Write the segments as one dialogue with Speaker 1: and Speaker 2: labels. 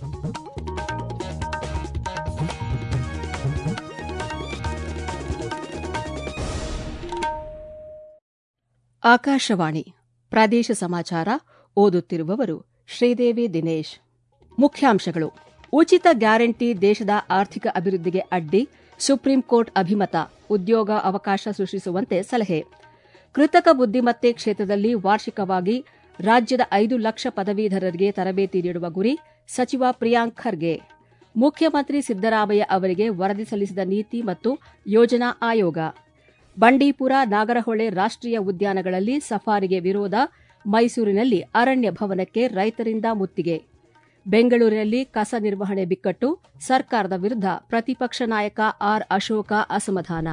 Speaker 1: ಆಕಾಶವಾಣಿ ಪ್ರಾದೇಶ ಸಮಾಚಾರ ಓದುತ್ತಿರುವವರು ಶ್ರೀದೇವಿ ದಿನೇಶ್ ಮುಖ್ಯಾಂಶಗಳು ಉಚಿತ ಗ್ಯಾರಂಟಿ ದೇಶದ ಆರ್ಥಿಕ ಅಭಿವೃದ್ಧಿಗೆ ಅಡ್ಡಿ ಸುಪ್ರೀಂ ಕೋರ್ಟ್ ಅಭಿಮತ ಉದ್ಯೋಗ ಅವಕಾಶ ಸೃಷ್ಟಿಸುವಂತೆ ಸಲಹೆ ಕೃತಕ ಬುದ್ದಿಮತ್ತೆ ಕ್ಷೇತ್ರದಲ್ಲಿ ವಾರ್ಷಿಕವಾಗಿ ರಾಜ್ಯದ ಐದು ಲಕ್ಷ ಪದವೀಧರರಿಗೆ ತರಬೇತಿ ನೀಡುವ ಗುರಿ ಸಚಿವ ಪ್ರಿಯಾಂಕ್ ಖರ್ಗೆ ಮುಖ್ಯಮಂತ್ರಿ ಸಿದ್ದರಾಮಯ್ಯ ಅವರಿಗೆ ವರದಿ ಸಲ್ಲಿಸಿದ ನೀತಿ ಮತ್ತು ಯೋಜನಾ ಆಯೋಗ ಬಂಡೀಪುರ ನಾಗರಹೊಳೆ ರಾಷ್ಟೀಯ ಉದ್ಯಾನಗಳಲ್ಲಿ ಸಫಾರಿಗೆ ವಿರೋಧ ಮೈಸೂರಿನಲ್ಲಿ ಅರಣ್ಯ ಭವನಕ್ಕೆ ರೈತರಿಂದ ಮುತ್ತಿಗೆ ಬೆಂಗಳೂರಿನಲ್ಲಿ ಕಸ ನಿರ್ವಹಣೆ ಬಿಕ್ಕಟ್ಟು ಸರ್ಕಾರದ ವಿರುದ್ಧ ಪ್ರತಿಪಕ್ಷ ನಾಯಕ ಆರ್ ಅಶೋಕ ಅಸಮಾಧಾನ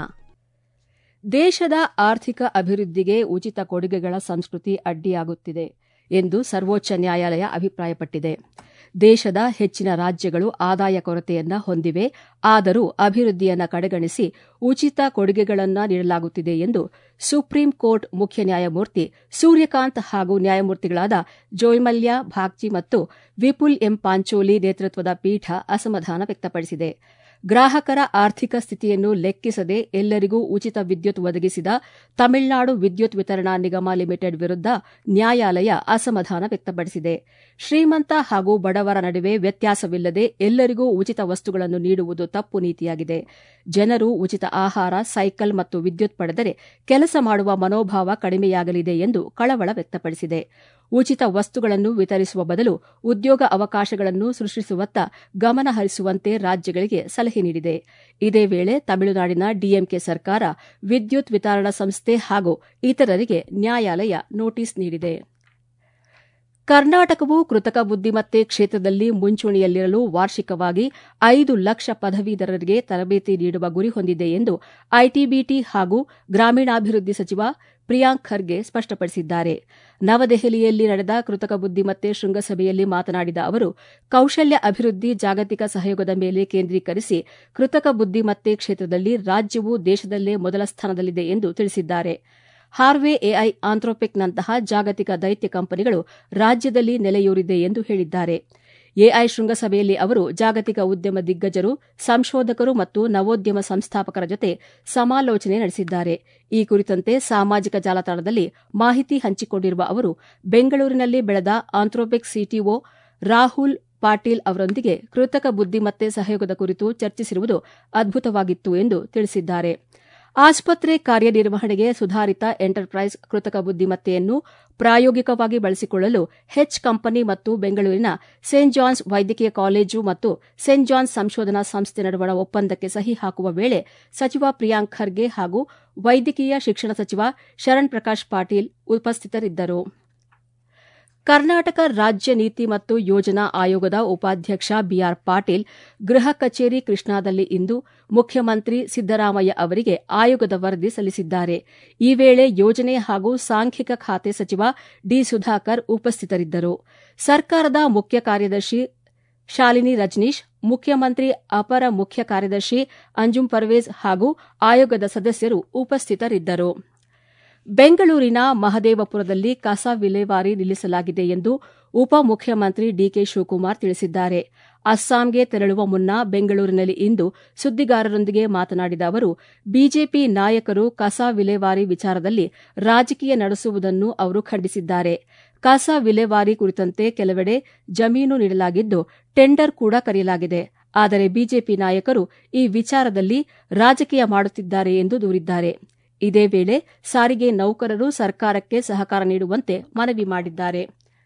Speaker 1: ದೇಶದ ಆರ್ಥಿಕ ಅಭಿವೃದ್ಧಿಗೆ ಉಚಿತ ಕೊಡುಗೆಗಳ ಸಂಸ್ಕೃತಿ ಅಡ್ಡಿಯಾಗುತ್ತಿದೆ ಎಂದು ಸರ್ವೋಚ್ಚ ನ್ಯಾಯಾಲಯ ಅಭಿಪ್ರಾಯಪಟ್ಟಿದೆ ದೇಶದ ಹೆಚ್ಚಿನ ರಾಜ್ಯಗಳು ಆದಾಯ ಕೊರತೆಯನ್ನ ಹೊಂದಿವೆ ಆದರೂ ಅಭಿವೃದ್ಧಿಯನ್ನ ಕಡೆಗಣಿಸಿ ಉಚಿತ ಕೊಡುಗೆಗಳನ್ನು ನೀಡಲಾಗುತ್ತಿದೆ ಎಂದು ಸುಪ್ರೀಂ ಕೋರ್ಟ್ ಮುಖ್ಯ ನ್ಯಾಯಮೂರ್ತಿ ಸೂರ್ಯಕಾಂತ್ ಹಾಗೂ ನ್ಯಾಯಮೂರ್ತಿಗಳಾದ ಜೋಯ್ಮಲ್ಯ ಭಾಗ್ಚಿ ಮತ್ತು ವಿಪುಲ್ ಎಂ ಪಾಂಚೋಲಿ ನೇತೃತ್ವದ ಪೀಠ ಅಸಮಾಧಾನ ವ್ಯಕ್ತಪಡಿಸಿದೆ ಗ್ರಾಹಕರ ಆರ್ಥಿಕ ಸ್ಥಿತಿಯನ್ನು ಲೆಕ್ಕಿಸದೆ ಎಲ್ಲರಿಗೂ ಉಚಿತ ವಿದ್ಯುತ್ ಒದಗಿಸಿದ ತಮಿಳುನಾಡು ವಿದ್ಯುತ್ ವಿತರಣಾ ನಿಗಮ ಲಿಮಿಟೆಡ್ ವಿರುದ್ಧ ನ್ಯಾಯಾಲಯ ಅಸಮಾಧಾನ ವ್ಯಕ್ತಪಡಿಸಿದೆ ಶ್ರೀಮಂತ ಹಾಗೂ ಬಡವರ ನಡುವೆ ವ್ಯತ್ಯಾಸವಿಲ್ಲದೆ ಎಲ್ಲರಿಗೂ ಉಚಿತ ವಸ್ತುಗಳನ್ನು ನೀಡುವುದು ತಪ್ಪು ನೀತಿಯಾಗಿದೆ ಜನರು ಉಚಿತ ಆಹಾರ ಸೈಕಲ್ ಮತ್ತು ವಿದ್ಯುತ್ ಪಡೆದರೆ ಕೆಲಸ ಮಾಡುವ ಮನೋಭಾವ ಕಡಿಮೆಯಾಗಲಿದೆ ಎಂದು ಕಳವಳ ವ್ಯಕ್ತಪಡಿಸಿದೆ ಉಚಿತ ವಸ್ತುಗಳನ್ನು ವಿತರಿಸುವ ಬದಲು ಉದ್ಯೋಗ ಅವಕಾಶಗಳನ್ನು ಸೃಷ್ಟಿಸುವತ್ತ ಗಮನ ಹರಿಸುವಂತೆ ರಾಜ್ಯಗಳಿಗೆ ಸಲಹೆ ನೀಡಿದೆ ಇದೇ ವೇಳೆ ತಮಿಳುನಾಡಿನ ಡಿಎಂಕೆ ಸರ್ಕಾರ ವಿದ್ಯುತ್ ವಿತರಣಾ ಸಂಸ್ಥೆ ಹಾಗೂ ಇತರರಿಗೆ ನ್ಯಾಯಾಲಯ ನೋಟಿಸ್ ನೀಡಿದೆ ಕರ್ನಾಟಕವು ಕೃತಕ ಬುದ್ದಿಮತ್ತೆ ಕ್ಷೇತ್ರದಲ್ಲಿ ಮುಂಚೂಣಿಯಲ್ಲಿರಲು ವಾರ್ಷಿಕವಾಗಿ ಐದು ಲಕ್ಷ ಪದವೀಧರರಿಗೆ ತರಬೇತಿ ನೀಡುವ ಗುರಿ ಹೊಂದಿದೆ ಎಂದು ಐಟಿಬಿಟಿ ಹಾಗೂ ಗ್ರಾಮೀಣಾಭಿವೃದ್ಧಿ ಸಚಿವ ಪ್ರಿಯಾಂಕ್ ಖರ್ಗೆ ಸ್ಪಷ್ಟಪಡಿಸಿದ್ದಾರೆ ನವದೆಹಲಿಯಲ್ಲಿ ನಡೆದ ಕೃತಕ ಬುದ್ದಿಮತ್ತೆ ಶೃಂಗಸಭೆಯಲ್ಲಿ ಮಾತನಾಡಿದ ಅವರು ಕೌಶಲ್ಯ ಅಭಿವೃದ್ಧಿ ಜಾಗತಿಕ ಸಹಯೋಗದ ಮೇಲೆ ಕೇಂದ್ರೀಕರಿಸಿ ಕೃತಕ ಬುದ್ದಿಮತ್ತೆ ಕ್ಷೇತ್ರದಲ್ಲಿ ರಾಜ್ಯವು ದೇಶದಲ್ಲೇ ಮೊದಲ ಸ್ಥಾನದಲ್ಲಿದೆ ಎಂದು ತಿಳಿಸಿದ್ದಾರೆ ಹಾರ್ವೆ ಎಐ ಆಂಥ್ರೋಪಿಕ್ನಂತಹ ಜಾಗತಿಕ ದೈತ್ಯ ಕಂಪನಿಗಳು ರಾಜ್ಯದಲ್ಲಿ ನೆಲೆಯೂರಿದೆ ಎಂದು ಹೇಳಿದ್ದಾರೆ ಎಐ ಶೃಂಗಸಭೆಯಲ್ಲಿ ಅವರು ಜಾಗತಿಕ ಉದ್ಯಮ ದಿಗ್ಗಜರು ಸಂಶೋಧಕರು ಮತ್ತು ನವೋದ್ಯಮ ಸಂಸ್ಥಾಪಕರ ಜೊತೆ ಸಮಾಲೋಚನೆ ನಡೆಸಿದ್ದಾರೆ ಈ ಕುರಿತಂತೆ ಸಾಮಾಜಿಕ ಜಾಲತಾಣದಲ್ಲಿ ಮಾಹಿತಿ ಹಂಚಿಕೊಂಡಿರುವ ಅವರು ಬೆಂಗಳೂರಿನಲ್ಲಿ ಬೆಳೆದ ಆಂಥ್ರೋಪಿಕ್ ಸಿಟಿಒ ರಾಹುಲ್ ಪಾಟೀಲ್ ಅವರೊಂದಿಗೆ ಕೃತಕ ಬುದ್ದಿಮತ್ತೆ ಸಹಯೋಗದ ಕುರಿತು ಚರ್ಚಿಸಿರುವುದು ಅದ್ಭುತವಾಗಿತ್ತು ಎಂದು ತಿಳಿಸಿದ್ದಾರೆ ಆಸ್ಪತ್ರೆ ಕಾರ್ಯನಿರ್ವಹಣೆಗೆ ಸುಧಾರಿತ ಎಂಟರ್ಪ್ರೈಸ್ ಕೃತಕ ಬುದ್ದಿಮತ್ತೆಯನ್ನು ಪ್ರಾಯೋಗಿಕವಾಗಿ ಬಳಸಿಕೊಳ್ಳಲು ಹೆಚ್ ಕಂಪನಿ ಮತ್ತು ಬೆಂಗಳೂರಿನ ಸೇಂಟ್ ಜಾನ್ಸ್ ವೈದ್ಯಕೀಯ ಕಾಲೇಜು ಮತ್ತು ಸೇಂಟ್ ಜಾನ್ಸ್ ಸಂಶೋಧನಾ ಸಂಸ್ಥೆ ನಡುವಣ ಒಪ್ಪಂದಕ್ಕೆ ಸಹಿ ಹಾಕುವ ವೇಳೆ ಸಚಿವ ಪ್ರಿಯಾಂಕ್ ಖರ್ಗೆ ಹಾಗೂ ವೈದ್ಯಕೀಯ ಶಿಕ್ಷಣ ಸಚಿವ ಶರಣ್ ಪ್ರಕಾಶ್ ಪಾಟೀಲ್ ಉಪಸ್ಥಿತರಿದ್ದರು ಕರ್ನಾಟಕ ರಾಜ್ಯ ನೀತಿ ಮತ್ತು ಯೋಜನಾ ಆಯೋಗದ ಉಪಾಧ್ಯಕ್ಷ ಬಿಆರ್ ಪಾಟೀಲ್ ಗೃಹ ಕಚೇರಿ ಕೃಷ್ಣಾದಲ್ಲಿ ಇಂದು ಮುಖ್ಯಮಂತ್ರಿ ಸಿದ್ದರಾಮಯ್ಯ ಅವರಿಗೆ ಆಯೋಗದ ವರದಿ ಸಲ್ಲಿಸಿದ್ದಾರೆ ಈ ವೇಳೆ ಯೋಜನೆ ಹಾಗೂ ಸಾಂಖ್ಯಿಕ ಖಾತೆ ಸಚಿವ ಡಿ ಸುಧಾಕರ್ ಉಪಸ್ಥಿತರಿದ್ದರು ಸರ್ಕಾರದ ಮುಖ್ಯ ಕಾರ್ಯದರ್ಶಿ ಶಾಲಿನಿ ರಜನೀಶ್ ಮುಖ್ಯಮಂತ್ರಿ ಅಪರ ಮುಖ್ಯ ಕಾರ್ಯದರ್ಶಿ ಅಂಜುಂ ಪರ್ವೇಜ್ ಹಾಗೂ ಆಯೋಗದ ಸದಸ್ಯರು ಉಪಸ್ಥಿತರಿದ್ದರು ಬೆಂಗಳೂರಿನ ಮಹದೇವಪುರದಲ್ಲಿ ಕಸ ವಿಲೇವಾರಿ ನಿಲ್ಲಿಸಲಾಗಿದೆ ಎಂದು ಉಪಮುಖ್ಯಮಂತ್ರಿ ಡಿಕೆ ಶಿವಕುಮಾರ್ ತಿಳಿಸಿದ್ದಾರೆ ಅಸ್ಸಾಂಗೆ ತೆರಳುವ ಮುನ್ನ ಬೆಂಗಳೂರಿನಲ್ಲಿ ಇಂದು ಸುದ್ದಿಗಾರರೊಂದಿಗೆ ಮಾತನಾಡಿದ ಅವರು ಬಿಜೆಪಿ ನಾಯಕರು ಕಸ ವಿಲೇವಾರಿ ವಿಚಾರದಲ್ಲಿ ರಾಜಕೀಯ ನಡೆಸುವುದನ್ನು ಅವರು ಖಂಡಿಸಿದ್ದಾರೆ ಕಸ ವಿಲೇವಾರಿ ಕುರಿತಂತೆ ಕೆಲವೆಡೆ ಜಮೀನು ನೀಡಲಾಗಿದ್ದು ಟೆಂಡರ್ ಕೂಡ ಕರೆಯಲಾಗಿದೆ ಆದರೆ ಬಿಜೆಪಿ ನಾಯಕರು ಈ ವಿಚಾರದಲ್ಲಿ ರಾಜಕೀಯ ಮಾಡುತ್ತಿದ್ದಾರೆ ಎಂದು ದೂರಿದ್ದಾರೆ ಇದೇ ವೇಳೆ ಸಾರಿಗೆ ನೌಕರರು ಸರ್ಕಾರಕ್ಕೆ ಸಹಕಾರ ನೀಡುವಂತೆ ಮನವಿ ಮಾಡಿದ್ದಾರೆ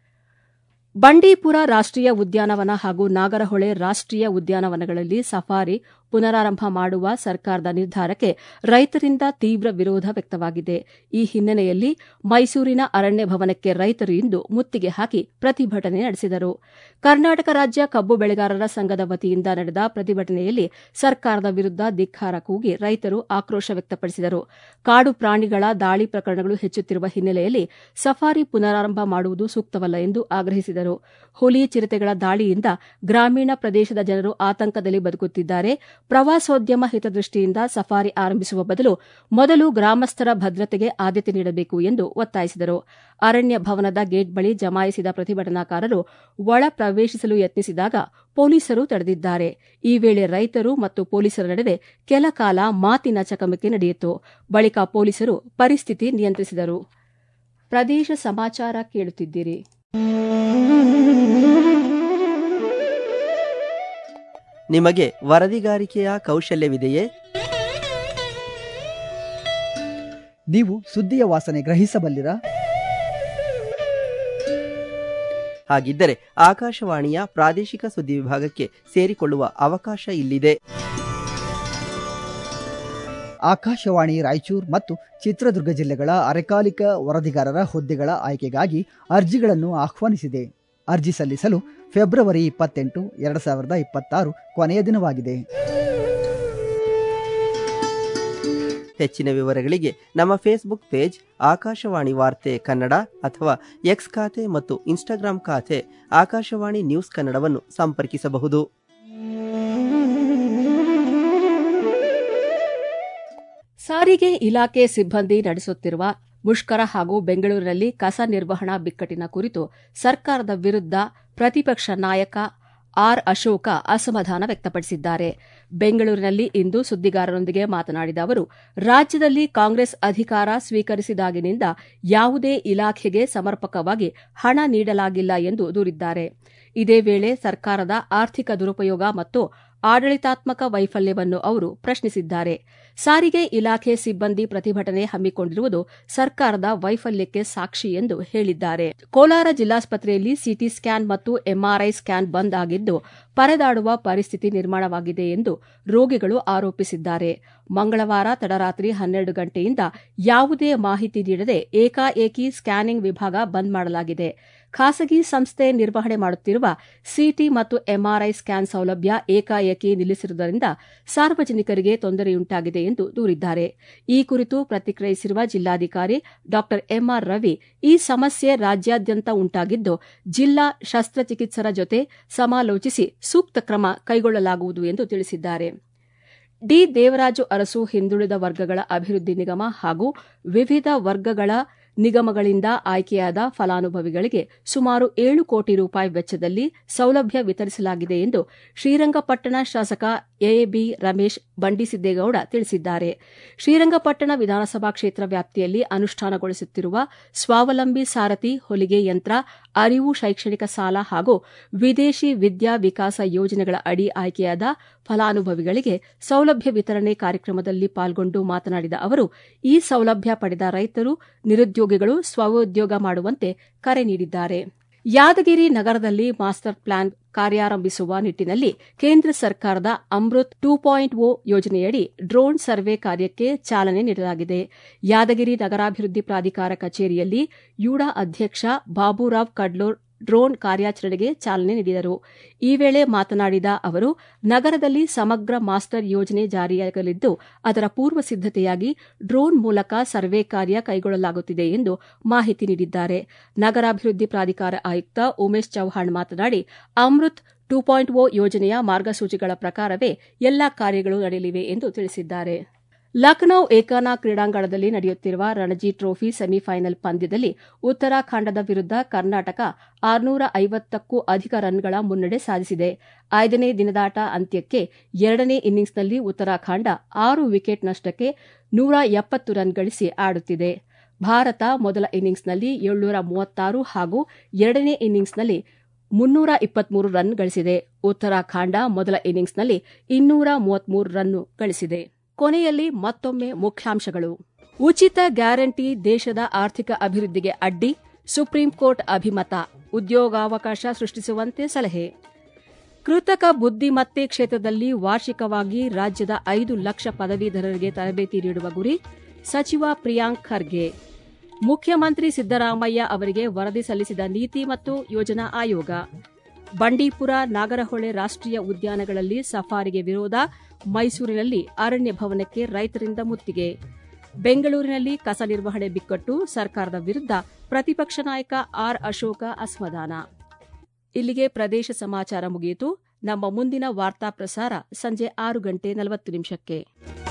Speaker 1: ಬಂಡೀಪುರ ರಾಷ್ಟೀಯ ಉದ್ಯಾನವನ ಹಾಗೂ ನಾಗರಹೊಳೆ ರಾಷ್ಟೀಯ ಉದ್ಯಾನವನಗಳಲ್ಲಿ ಸಫಾರಿ ಪುನರಾರಂಭ ಮಾಡುವ ಸರ್ಕಾರದ ನಿರ್ಧಾರಕ್ಕೆ ರೈತರಿಂದ ತೀವ್ರ ವಿರೋಧ ವ್ಯಕ್ತವಾಗಿದೆ ಈ ಹಿನ್ನೆಲೆಯಲ್ಲಿ ಮೈಸೂರಿನ ಅರಣ್ಯ ಭವನಕ್ಕೆ ರೈತರು ಇಂದು ಮುತ್ತಿಗೆ ಹಾಕಿ ಪ್ರತಿಭಟನೆ ನಡೆಸಿದರು ಕರ್ನಾಟಕ ರಾಜ್ಯ ಕಬ್ಬು ಬೆಳೆಗಾರರ ಸಂಘದ ವತಿಯಿಂದ ನಡೆದ ಪ್ರತಿಭಟನೆಯಲ್ಲಿ ಸರ್ಕಾರದ ವಿರುದ್ದ ಧಿಕ್ಕಾರ ಕೂಗಿ ರೈತರು ಆಕ್ರೋಶ ವ್ಯಕ್ತಪಡಿಸಿದರು ಕಾಡು ಪ್ರಾಣಿಗಳ ದಾಳಿ ಪ್ರಕರಣಗಳು ಹೆಚ್ಚುತ್ತಿರುವ ಹಿನ್ನೆಲೆಯಲ್ಲಿ ಸಫಾರಿ ಪುನರಾರಂಭ ಮಾಡುವುದು ಸೂಕ್ತವಲ್ಲ ಎಂದು ಆಗ್ರಹಿಸಿದರು ಹುಲಿ ಚಿರತೆಗಳ ದಾಳಿಯಿಂದ ಗ್ರಾಮೀಣ ಪ್ರದೇಶದ ಜನರು ಆತಂಕದಲ್ಲಿ ಬದುಕುತ್ತಿದ್ದಾರೆ ಪ್ರವಾಸೋದ್ಯಮ ಹಿತದೃಷ್ಟಿಯಿಂದ ಸಫಾರಿ ಆರಂಭಿಸುವ ಬದಲು ಮೊದಲು ಗ್ರಾಮಸ್ಥರ ಭದ್ರತೆಗೆ ಆದ್ಯತೆ ನೀಡಬೇಕು ಎಂದು ಒತ್ತಾಯಿಸಿದರು ಅರಣ್ಯ ಭವನದ ಗೇಟ್ ಬಳಿ ಜಮಾಯಿಸಿದ ಪ್ರತಿಭಟನಾಕಾರರು ಒಳ ಪ್ರವೇಶಿಸಲು ಯತ್ನಿಸಿದಾಗ ಪೊಲೀಸರು ತಡೆದಿದ್ದಾರೆ ಈ ವೇಳೆ ರೈತರು ಮತ್ತು ಪೊಲೀಸರ ನಡುವೆ ಕೆಲ ಕಾಲ ಮಾತಿನ ಚಕಮಕಿ ನಡೆಯಿತು ಬಳಿಕ ಪೊಲೀಸರು ಪರಿಸ್ಥಿತಿ ನಿಯಂತ್ರಿಸಿದರು ಪ್ರದೇಶ ಸಮಾಚಾರ ಕೇಳುತ್ತಿದ್ದೀರಿ
Speaker 2: ನಿಮಗೆ ವರದಿಗಾರಿಕೆಯ ಕೌಶಲ್ಯವಿದೆಯೇ
Speaker 3: ನೀವು ಸುದ್ದಿಯ ವಾಸನೆ ಗ್ರಹಿಸಬಲ್ಲಿರಾ
Speaker 2: ಹಾಗಿದ್ದರೆ ಆಕಾಶವಾಣಿಯ ಪ್ರಾದೇಶಿಕ ಸುದ್ದಿ ವಿಭಾಗಕ್ಕೆ ಸೇರಿಕೊಳ್ಳುವ ಅವಕಾಶ ಇಲ್ಲಿದೆ
Speaker 3: ಆಕಾಶವಾಣಿ ರಾಯಚೂರು ಮತ್ತು ಚಿತ್ರದುರ್ಗ ಜಿಲ್ಲೆಗಳ ಅರೆಕಾಲಿಕ ವರದಿಗಾರರ ಹುದ್ದೆಗಳ ಆಯ್ಕೆಗಾಗಿ ಅರ್ಜಿಗಳನ್ನು ಆಹ್ವಾನಿಸಿದೆ ಅರ್ಜಿ ಸಲ್ಲಿಸಲು ಫೆಬ್ರವರಿ ಇಪ್ಪತ್ತೆಂಟು ಎರಡು ಸಾವಿರದ ಇಪ್ಪತ್ತಾರು ಕೊನೆಯ ದಿನವಾಗಿದೆ
Speaker 2: ಹೆಚ್ಚಿನ ವಿವರಗಳಿಗೆ ನಮ್ಮ ಫೇಸ್ಬುಕ್ ಪೇಜ್ ಆಕಾಶವಾಣಿ ವಾರ್ತೆ ಕನ್ನಡ ಅಥವಾ ಎಕ್ಸ್ ಖಾತೆ ಮತ್ತು ಇನ್ಸ್ಟಾಗ್ರಾಂ ಖಾತೆ ಆಕಾಶವಾಣಿ ನ್ಯೂಸ್ ಕನ್ನಡವನ್ನು ಸಂಪರ್ಕಿಸಬಹುದು
Speaker 1: ಸಾರಿಗೆ ಇಲಾಖೆ ಸಿಬ್ಬಂದಿ ನಡೆಸುತ್ತಿರುವ ಮುಷ್ಕರ ಹಾಗೂ ಬೆಂಗಳೂರಿನಲ್ಲಿ ಕಸ ನಿರ್ವಹಣಾ ಬಿಕ್ಕಟ್ಟಿನ ಕುರಿತು ಸರ್ಕಾರದ ವಿರುದ್ಧ ಪ್ರತಿಪಕ್ಷ ನಾಯಕ ಆರ್ ಅಶೋಕ ಅಸಮಾಧಾನ ವ್ಯಕ್ತಪಡಿಸಿದ್ದಾರೆ ಬೆಂಗಳೂರಿನಲ್ಲಿ ಇಂದು ಸುದ್ದಿಗಾರರೊಂದಿಗೆ ಮಾತನಾಡಿದ ಅವರು ರಾಜ್ಯದಲ್ಲಿ ಕಾಂಗ್ರೆಸ್ ಅಧಿಕಾರ ಸ್ವೀಕರಿಸಿದಾಗಿನಿಂದ ಯಾವುದೇ ಇಲಾಖೆಗೆ ಸಮರ್ಪಕವಾಗಿ ಹಣ ನೀಡಲಾಗಿಲ್ಲ ಎಂದು ದೂರಿದ್ದಾರೆ ಇದೇ ವೇಳೆ ಸರ್ಕಾರದ ಆರ್ಥಿಕ ದುರುಪಯೋಗ ಮತ್ತು ಆಡಳಿತಾತ್ಮಕ ವೈಫಲ್ಯವನ್ನು ಅವರು ಪ್ರಶ್ನಿಸಿದ್ದಾರೆ ಸಾರಿಗೆ ಇಲಾಖೆ ಸಿಬ್ಬಂದಿ ಪ್ರತಿಭಟನೆ ಹಮ್ಮಿಕೊಂಡಿರುವುದು ಸರ್ಕಾರದ ವೈಫಲ್ಯಕ್ಕೆ ಸಾಕ್ಷಿ ಎಂದು ಹೇಳಿದ್ದಾರೆ ಕೋಲಾರ ಜಿಲ್ಲಾಸ್ಪತ್ರೆಯಲ್ಲಿ ಸಿಟಿ ಸ್ಕ್ಯಾನ್ ಮತ್ತು ಎಂಆರ್ಐ ಸ್ಕ್ಯಾನ್ ಬಂದ್ ಆಗಿದ್ದು ಪರದಾಡುವ ಪರಿಸ್ಥಿತಿ ನಿರ್ಮಾಣವಾಗಿದೆ ಎಂದು ರೋಗಿಗಳು ಆರೋಪಿಸಿದ್ದಾರೆ ಮಂಗಳವಾರ ತಡರಾತ್ರಿ ಹನ್ನೆರಡು ಗಂಟೆಯಿಂದ ಯಾವುದೇ ಮಾಹಿತಿ ನೀಡದೆ ಏಕಾಏಕಿ ಸ್ಕ್ಯಾನಿಂಗ್ ವಿಭಾಗ ಬಂದ್ ಮಾಡಲಾಗಿದೆ ಖಾಸಗಿ ಸಂಸ್ಥೆ ನಿರ್ವಹಣೆ ಮಾಡುತ್ತಿರುವ ಸಿಟಿ ಮತ್ತು ಎಂಆರ್ಐ ಸ್ಕ್ಯಾನ್ ಸೌಲಭ್ಯ ಏಕಾಏಕಿ ನಿಲ್ಲಿಸಿರುವುದರಿಂದ ಸಾರ್ವಜನಿಕರಿಗೆ ತೊಂದರೆಯುಂಟಾಗಿದೆ ಎಂದು ದೂರಿದ್ದಾರೆ ಈ ಕುರಿತು ಪ್ರತಿಕ್ರಿಯಿಸಿರುವ ಜಿಲ್ಲಾಧಿಕಾರಿ ಡಾ ಎಂಆರ್ ರವಿ ಈ ಸಮಸ್ಯೆ ರಾಜ್ಯಾದ್ಯಂತ ಉಂಟಾಗಿದ್ದು ಜಿಲ್ಲಾ ಶಸ್ತ್ರಚಿಕಿತ್ಸರ ಜೊತೆ ಸಮಾಲೋಚಿಸಿ ಸೂಕ್ತ ಕ್ರಮ ಕೈಗೊಳ್ಳಲಾಗುವುದು ಎಂದು ತಿಳಿಸಿದ್ದಾರೆ ಡಿ ದೇವರಾಜು ಅರಸು ಹಿಂದುಳಿದ ವರ್ಗಗಳ ಅಭಿವೃದ್ಧಿ ನಿಗಮ ಹಾಗೂ ವಿವಿಧ ವರ್ಗಗಳ ನಿಗಮಗಳಿಂದ ಆಯ್ಕೆಯಾದ ಫಲಾನುಭವಿಗಳಿಗೆ ಸುಮಾರು ಏಳು ಕೋಟಿ ರೂಪಾಯಿ ವೆಚ್ಚದಲ್ಲಿ ಸೌಲಭ್ಯ ವಿತರಿಸಲಾಗಿದೆ ಎಂದು ಶ್ರೀರಂಗಪಟ್ಟಣ ಶಾಸಕ ಎಬಿ ರಮೇಶ್ ಬಂಡಿಸಿದ್ದೇಗೌಡ ತಿಳಿಸಿದ್ದಾರೆ ಶ್ರೀರಂಗಪಟ್ಟಣ ವಿಧಾನಸಭಾ ಕ್ಷೇತ್ರ ವ್ಯಾಪ್ತಿಯಲ್ಲಿ ಅನುಷ್ಠಾನಗೊಳಿಸುತ್ತಿರುವ ಸ್ವಾವಲಂಬಿ ಸಾರಥಿ ಹೊಲಿಗೆ ಯಂತ್ರ ಅರಿವು ಶೈಕ್ಷಣಿಕ ಸಾಲ ಹಾಗೂ ವಿದೇಶಿ ವಿದ್ಯಾ ವಿಕಾಸ ಯೋಜನೆಗಳ ಅಡಿ ಆಯ್ಕೆಯಾದ ಫಲಾನುಭವಿಗಳಿಗೆ ಸೌಲಭ್ಯ ವಿತರಣೆ ಕಾರ್ಯಕ್ರಮದಲ್ಲಿ ಪಾಲ್ಗೊಂಡು ಮಾತನಾಡಿದ ಅವರು ಈ ಸೌಲಭ್ಯ ಪಡೆದ ರೈತರು ನಿರುದ್ಯೋಗಿಗಳು ಸ್ವಉದ್ಯೋಗ ಮಾಡುವಂತೆ ಕರೆ ನೀಡಿದ್ದಾರೆ ಯಾದಗಿರಿ ನಗರದಲ್ಲಿ ಮಾಸ್ಟರ್ ಪ್ಲಾನ್ ಕಾರ್ಯಾರಂಭಿಸುವ ನಿಟ್ಟಿನಲ್ಲಿ ಕೇಂದ್ರ ಸರ್ಕಾರದ ಅಮೃತ್ ಟೂ ಪಾಯಿಂಟ್ ಓ ಯೋಜನೆಯಡಿ ಡ್ರೋನ್ ಸರ್ವೆ ಕಾರ್ಯಕ್ಕೆ ಚಾಲನೆ ನೀಡಲಾಗಿದೆ ಯಾದಗಿರಿ ನಗರಾಭಿವೃದ್ಧಿ ಪ್ರಾಧಿಕಾರ ಕಚೇರಿಯಲ್ಲಿ ಯೂಡಾ ಅಧ್ಯಕ್ಷ ಬಾಬುರಾವ್ ಕಡ್ಲೋರ್ ಡ್ರೋನ್ ಕಾರ್ಯಾಚರಣೆಗೆ ಚಾಲನೆ ನೀಡಿದರು ಈ ವೇಳೆ ಮಾತನಾಡಿದ ಅವರು ನಗರದಲ್ಲಿ ಸಮಗ್ರ ಮಾಸ್ಟರ್ ಯೋಜನೆ ಜಾರಿಯಾಗಲಿದ್ದು ಅದರ ಪೂರ್ವ ಸಿದ್ದತೆಯಾಗಿ ಡ್ರೋನ್ ಮೂಲಕ ಸರ್ವೆ ಕಾರ್ಯ ಕೈಗೊಳ್ಳಲಾಗುತ್ತಿದೆ ಎಂದು ಮಾಹಿತಿ ನೀಡಿದ್ದಾರೆ ನಗರಾಭಿವೃದ್ಧಿ ಪ್ರಾಧಿಕಾರ ಆಯುಕ್ತ ಉಮೇಶ್ ಚೌಹಾಣ್ ಮಾತನಾಡಿ ಅಮೃತ್ ಟೂ ಪಾಯಿಂಟ್ ಓ ಯೋಜನೆಯ ಮಾರ್ಗಸೂಚಿಗಳ ಪ್ರಕಾರವೇ ಎಲ್ಲಾ ಕಾರ್ಯಗಳು ನಡೆಯಲಿವೆ ಎಂದು ತಿಳಿಸಿದ್ದಾರೆ ಲಖನೌ ಏಕಾನ ಕ್ರೀಡಾಂಗಣದಲ್ಲಿ ನಡೆಯುತ್ತಿರುವ ರಣಜಿ ಟ್ರೋಫಿ ಸೆಮಿಫೈನಲ್ ಪಂದ್ಯದಲ್ಲಿ ಉತ್ತರಾಖಂಡದ ವಿರುದ್ಧ ಕರ್ನಾಟಕ ಆರುನೂರ ಐವತ್ತಕ್ಕೂ ಅಧಿಕ ರನ್ಗಳ ಮುನ್ನಡೆ ಸಾಧಿಸಿದೆ ಐದನೇ ದಿನದಾಟ ಅಂತ್ಯಕ್ಕೆ ಎರಡನೇ ಇನ್ನಿಂಗ್ಸ್ನಲ್ಲಿ ಉತ್ತರಾಖಂಡ ಆರು ವಿಕೆಟ್ ನಷ್ಟಕ್ಕೆ ನೂರ ಎಪ್ಪತ್ತು ರನ್ ಗಳಿಸಿ ಆಡುತ್ತಿದೆ ಭಾರತ ಮೊದಲ ಇನ್ನಿಂಗ್ಸ್ನಲ್ಲಿ ಏಳ್ನೂರ ಮೂವತ್ತಾರು ಹಾಗೂ ಎರಡನೇ ಇನ್ನಿಂಗ್ಸ್ನಲ್ಲಿ ಮುನ್ನೂರ ಇಪ್ಪತ್ಮೂರು ರನ್ ಗಳಿಸಿದೆ ಉತ್ತರಾಖಂಡ ಮೊದಲ ಇನ್ನಿಂಗ್ಸ್ನಲ್ಲಿ ಇನ್ನೂರ ಮೂವತ್ಮೂರು ರನ್ ಗಳಿಸಿದೆ ಕೊನೆಯಲ್ಲಿ ಮತ್ತೊಮ್ಮೆ ಮುಖ್ಯಾಂಶಗಳು ಉಚಿತ ಗ್ಯಾರಂಟಿ ದೇಶದ ಆರ್ಥಿಕ ಅಭಿವೃದ್ಧಿಗೆ ಅಡ್ಡಿ ಸುಪ್ರೀಂ ಕೋರ್ಟ್ ಅಭಿಮತ ಉದ್ಯೋಗಾವಕಾಶ ಸೃಷ್ಟಿಸುವಂತೆ ಸಲಹೆ ಕೃತಕ ಬುದ್ದಿಮತ್ತೆ ಕ್ಷೇತ್ರದಲ್ಲಿ ವಾರ್ಷಿಕವಾಗಿ ರಾಜ್ಯದ ಐದು ಲಕ್ಷ ಪದವೀಧರರಿಗೆ ತರಬೇತಿ ನೀಡುವ ಗುರಿ ಸಚಿವ ಪ್ರಿಯಾಂಕ್ ಖರ್ಗೆ ಮುಖ್ಯಮಂತ್ರಿ ಸಿದ್ದರಾಮಯ್ಯ ಅವರಿಗೆ ವರದಿ ಸಲ್ಲಿಸಿದ ನೀತಿ ಮತ್ತು ಯೋಜನಾ ಆಯೋಗ ಬಂಡೀಪುರ ನಾಗರಹೊಳೆ ರಾಷ್ಟೀಯ ಉದ್ಯಾನಗಳಲ್ಲಿ ಸಫಾರಿಗೆ ವಿರೋಧ ಮೈಸೂರಿನಲ್ಲಿ ಅರಣ್ಯ ಭವನಕ್ಕೆ ರೈತರಿಂದ ಮುತ್ತಿಗೆ ಬೆಂಗಳೂರಿನಲ್ಲಿ ಕಸ ನಿರ್ವಹಣೆ ಬಿಕ್ಕಟ್ಟು ಸರ್ಕಾರದ ವಿರುದ್ಧ ಪ್ರತಿಪಕ್ಷ ನಾಯಕ ಆರ್ ಅಶೋಕ ಅಸಮಾಧಾನ ಇಲ್ಲಿಗೆ ಪ್ರದೇಶ ಸಮಾಚಾರ ಮುಗಿಯಿತು ನಮ್ಮ ಮುಂದಿನ ವಾರ್ತಾ ಪ್ರಸಾರ ಸಂಜೆ ಆರು ಗಂಟೆ ನಲವತ್ತು ನಿಮಿಷಕ್ಕೆ